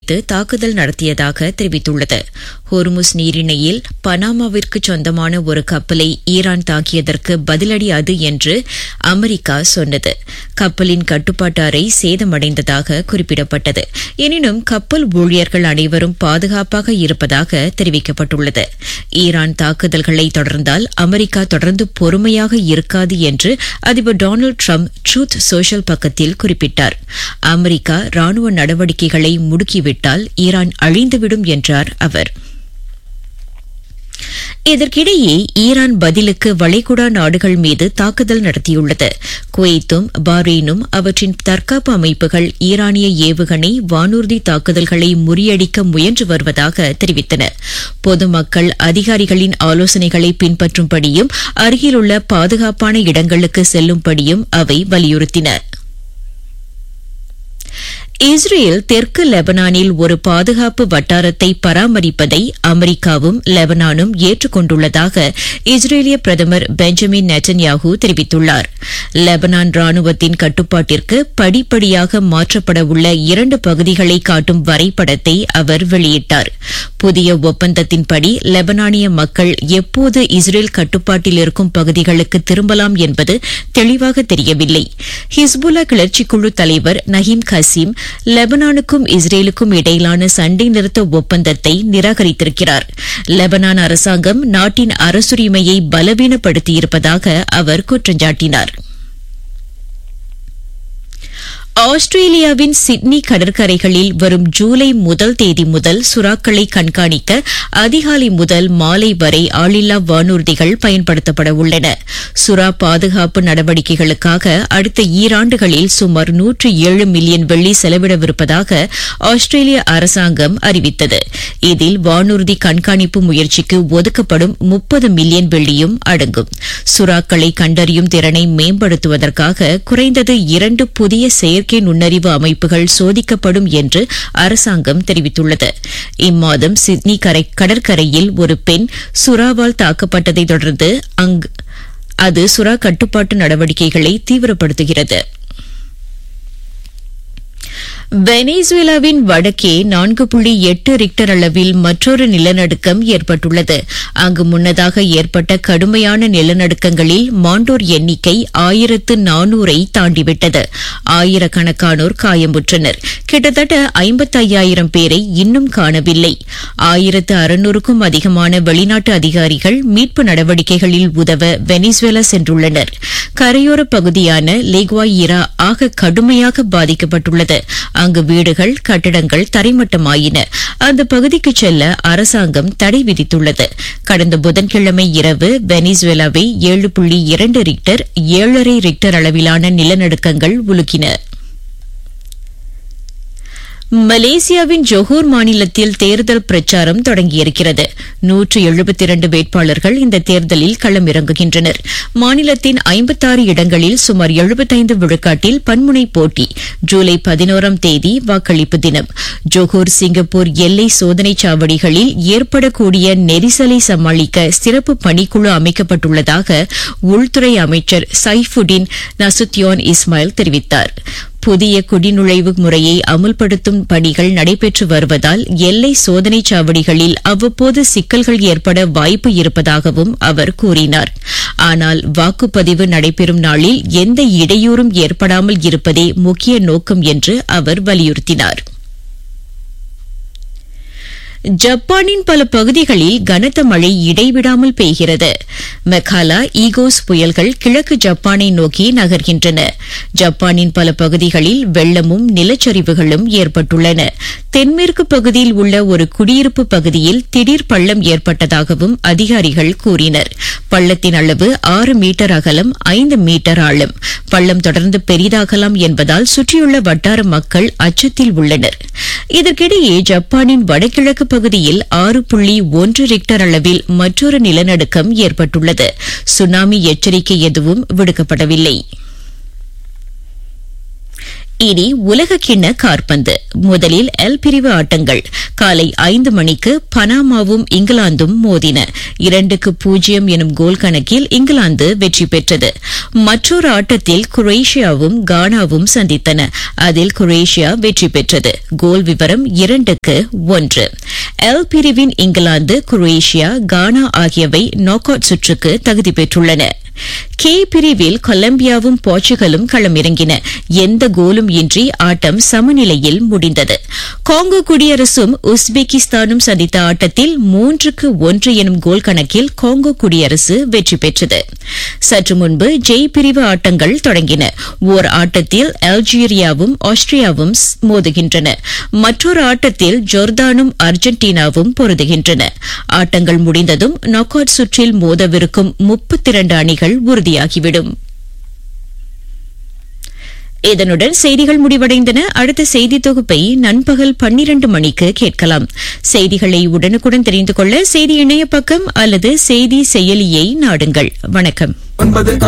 குறித்து தாக்குதல் நடத்தியதாக தெரிவித்துள்ளது ஹோர்முஸ் நீரிணையில் பனாமாவிற்கு சொந்தமான ஒரு கப்பலை ஈரான் தாக்கியதற்கு பதிலடி அது என்று அமெரிக்கா சொன்னது கப்பலின் கட்டுப்பாட்டு அறை சேதமடைந்ததாக குறிப்பிடப்பட்டது எனினும் கப்பல் ஊழியர்கள் அனைவரும் பாதுகாப்பாக இருப்பதாக தெரிவிக்கப்பட்டுள்ளது ஈரான் தாக்குதல்களை தொடர்ந்தால் அமெரிக்கா தொடர்ந்து பொறுமையாக இருக்காது என்று அதிபர் டொனால்டு ட்ரம்ப் ட்ரூத் சோஷியல் பக்கத்தில் குறிப்பிட்டார் அமெரிக்கா ராணுவ நடவடிக்கைகளை முடுக்கிவிட்டால் ஈரான் அழிந்துவிடும் என்றார் அவர் இதற்கிடையே ஈரான் பதிலுக்கு வளைகுடா நாடுகள் மீது தாக்குதல் நடத்தியுள்ளது குவைத்தும் பஹ்ரைனும் அவற்றின் தற்காப்பு அமைப்புகள் ஈரானிய ஏவுகணை வானூர்தி தாக்குதல்களை முறியடிக்க முயன்று வருவதாக தெரிவித்தன பொதுமக்கள் அதிகாரிகளின் ஆலோசனைகளை பின்பற்றும்படியும் அருகிலுள்ள பாதுகாப்பான இடங்களுக்கு செல்லும்படியும் அவை வலியுறுத்தின இஸ்ரேல் தெற்கு லெபனானில் ஒரு பாதுகாப்பு வட்டாரத்தை பராமரிப்பதை அமெரிக்காவும் லெபனானும் ஏற்றுக்கொண்டுள்ளதாக இஸ்ரேலிய பிரதமர் பெஞ்சமின் நெட்டன்யாகு தெரிவித்துள்ளார் லெபனான் ராணுவத்தின் கட்டுப்பாட்டிற்கு படிப்படியாக மாற்றப்பட உள்ள இரண்டு பகுதிகளை காட்டும் வரைபடத்தை அவர் வெளியிட்டார் புதிய ஒப்பந்தத்தின்படி லெபனானிய மக்கள் எப்போது இஸ்ரேல் கட்டுப்பாட்டில் இருக்கும் பகுதிகளுக்கு திரும்பலாம் என்பது தெளிவாக தெரியவில்லை ஹிஸ்புல்லா கிளர்ச்சிக்குழு தலைவர் நஹீம் கசீம் லெபனானுக்கும் இஸ்ரேலுக்கும் இடையிலான சண்டை நிறுத்த ஒப்பந்தத்தை நிராகரித்திருக்கிறார் லெபனான் அரசாங்கம் நாட்டின் அரசுரிமையை பலவீனப்படுத்தியிருப்பதாக அவர் குற்றஞ்சாட்டினார் ஆஸ்திரேலியாவின் சிட்னி கடற்கரைகளில் வரும் ஜூலை முதல் தேதி முதல் சுறாக்களை கண்காணிக்க அதிகாலை முதல் மாலை வரை ஆளில்லா வானூர்திகள் பயன்படுத்தப்பட உள்ளன சுறா பாதுகாப்பு நடவடிக்கைகளுக்காக அடுத்த ஈராண்டுகளில் சுமார் நூற்று ஏழு மில்லியன் வெள்ளி செலவிடவிருப்பதாக ஆஸ்திரேலிய அரசாங்கம் அறிவித்தது இதில் வானூர்தி கண்காணிப்பு முயற்சிக்கு ஒதுக்கப்படும் முப்பது மில்லியன் வெள்ளியும் அடங்கும் சுறாக்களை கண்டறியும் திறனை மேம்படுத்துவதற்காக குறைந்தது இரண்டு புதிய செயற்கை நுண்ணறிவு அமைப்புகள் சோதிக்கப்படும் என்று அரசாங்கம் தெரிவித்துள்ளது இம்மாதம் சிட்னி கடற்கரையில் ஒரு பெண் சுறாவால் தாக்கப்பட்டதை தொடர்ந்து அங்கு அது சுறா கட்டுப்பாட்டு நடவடிக்கைகளை தீவிரப்படுத்துகிறது வெனிசுவேலாவின் வடக்கே நான்கு புள்ளி எட்டு ரிக்டர் அளவில் மற்றொரு நிலநடுக்கம் ஏற்பட்டுள்ளது அங்கு முன்னதாக ஏற்பட்ட கடுமையான நிலநடுக்கங்களில் மாண்டோர் எண்ணிக்கை ஆயிரத்து நானூரை தாண்டிவிட்டது ஆயிரக்கணக்கானோர் காயமுற்றனர் கிட்டத்தட்ட ஐம்பத்தையாயிரம் பேரை இன்னும் காணவில்லை ஆயிரத்து அறுநூறுக்கும் அதிகமான வெளிநாட்டு அதிகாரிகள் மீட்பு நடவடிக்கைகளில் உதவ வெனிசுவேலா சென்றுள்ளனர் கரையோர பகுதியான லேக்வாயிரா ஆக கடுமையாக பாதிக்கப்பட்டுள்ளது அங்கு வீடுகள் கட்டடங்கள் தரைமட்டமாயின அந்த பகுதிக்கு செல்ல அரசாங்கம் தடை விதித்துள்ளது கடந்த புதன்கிழமை இரவு வெனிசுவேலாவை ஏழு புள்ளி இரண்டு ரிக்டர் ஏழரை ரிக்டர் அளவிலான நிலநடுக்கங்கள் உலுக்கின மலேசியாவின் ஜொஹூர் மாநிலத்தில் தேர்தல் பிரச்சாரம் தொடங்கியிருக்கிறது நூற்று எழுபத்தி இரண்டு வேட்பாளர்கள் இந்த தேர்தலில் களமிறங்குகின்றனர் மாநிலத்தின் ஐம்பத்தாறு இடங்களில் சுமார் எழுபத்தைந்து விழுக்காட்டில் பன்முனை போட்டி ஜூலை பதினோராம் தேதி வாக்களிப்பு தினம் ஜொஹூர் சிங்கப்பூர் எல்லை சோதனைச் சாவடிகளில் ஏற்படக்கூடிய நெரிசலை சமாளிக்க சிறப்பு பணிக்குழு அமைக்கப்பட்டுள்ளதாக உள்துறை அமைச்சர் சைஃபுடின் நசுத்யோன் இஸ்மாயில் தெரிவித்தார் புதிய குடிநுழைவு முறையை அமுல்படுத்தும் பணிகள் நடைபெற்று வருவதால் எல்லை சோதனைச் சாவடிகளில் அவ்வப்போது சிக்கல்கள் ஏற்பட வாய்ப்பு இருப்பதாகவும் அவர் கூறினார் ஆனால் வாக்குப்பதிவு நடைபெறும் நாளில் எந்த இடையூறும் ஏற்படாமல் இருப்பதே முக்கிய நோக்கம் என்று அவர் வலியுறுத்தினார் ஜப்பானின் பல பகுதிகளில் கனத்த மழை இடைவிடாமல் பெய்கிறது மெக்காலா ஈகோஸ் புயல்கள் கிழக்கு ஜப்பானை நோக்கி நகர்கின்றன ஜப்பானின் பல பகுதிகளில் வெள்ளமும் நிலச்சரிவுகளும் ஏற்பட்டுள்ளன தென்மேற்கு பகுதியில் உள்ள ஒரு குடியிருப்பு பகுதியில் திடீர் பள்ளம் ஏற்பட்டதாகவும் அதிகாரிகள் கூறினர் பள்ளத்தின் அளவு ஆறு மீட்டர் அகலம் ஐந்து மீட்டர் ஆழம் பள்ளம் தொடர்ந்து பெரிதாகலாம் என்பதால் சுற்றியுள்ள வட்டார மக்கள் அச்சத்தில் உள்ளனர் இதற்கிடையே ஜப்பானின் வடகிழக்கு பகுதியில் ஆறு புள்ளி ஒன்று ரிக்டர் அளவில் மற்றொரு நிலநடுக்கம் ஏற்பட்டுள்ளது சுனாமி எச்சரிக்கை எதுவும் விடுக்கப்படவில்லை இனி உலக கிண்ண கார்பந்து முதலில் எல் பிரிவு ஆட்டங்கள் காலை ஐந்து மணிக்கு பனாமாவும் இங்கிலாந்தும் மோதின இரண்டுக்கு பூஜ்ஜியம் எனும் கோல் கணக்கில் இங்கிலாந்து வெற்றி பெற்றது மற்றொரு ஆட்டத்தில் குரேஷியாவும் கானாவும் சந்தித்தன அதில் குரேஷியா வெற்றி பெற்றது கோல் விவரம் இரண்டுக்கு ஒன்று எல் பிரிவின் இங்கிலாந்து குரேஷியா கானா ஆகியவை நாக் அவுட் சுற்றுக்கு தகுதி பெற்றுள்ளன கே பிரிவில் கொலம்பியாவும் போர்ச்சுகலும் களமிறங்கின எந்த கோலும் இன்றி ஆட்டம் சமநிலையில் முடிந்தது காங்கோ குடியரசும் உஸ்பெகிஸ்தானும் சந்தித்த ஆட்டத்தில் மூன்றுக்கு ஒன்று எனும் கோல் கணக்கில் காங்கோ குடியரசு வெற்றி பெற்றது சற்று முன்பு ஜெய் பிரிவு ஆட்டங்கள் தொடங்கின ஓர் ஆட்டத்தில் அல்ஜீரியாவும் ஆஸ்திரியாவும் மோதுகின்றன மற்றொரு ஆட்டத்தில் ஜோர்தானும் அர்ஜென்டினாவும் பொருதுகின்றன ஆட்டங்கள் முடிந்ததும் நாக் அவுட் சுற்றில் மோதவிருக்கும் முப்பத்தி இரண்டு அணிகள் உறுதியாகிவிடும் இதனுடன் செய்திகள் முடிவடைந்தன அடுத்த செய்தி தொகுப்பை நண்பகல் பன்னிரண்டு மணிக்கு கேட்கலாம் செய்திகளை உடனுக்குடன் தெரிந்து கொள்ள செய்தி இணைய பக்கம் அல்லது செய்தி செயலியை நாடுங்கள் வணக்கம் ஒன்பது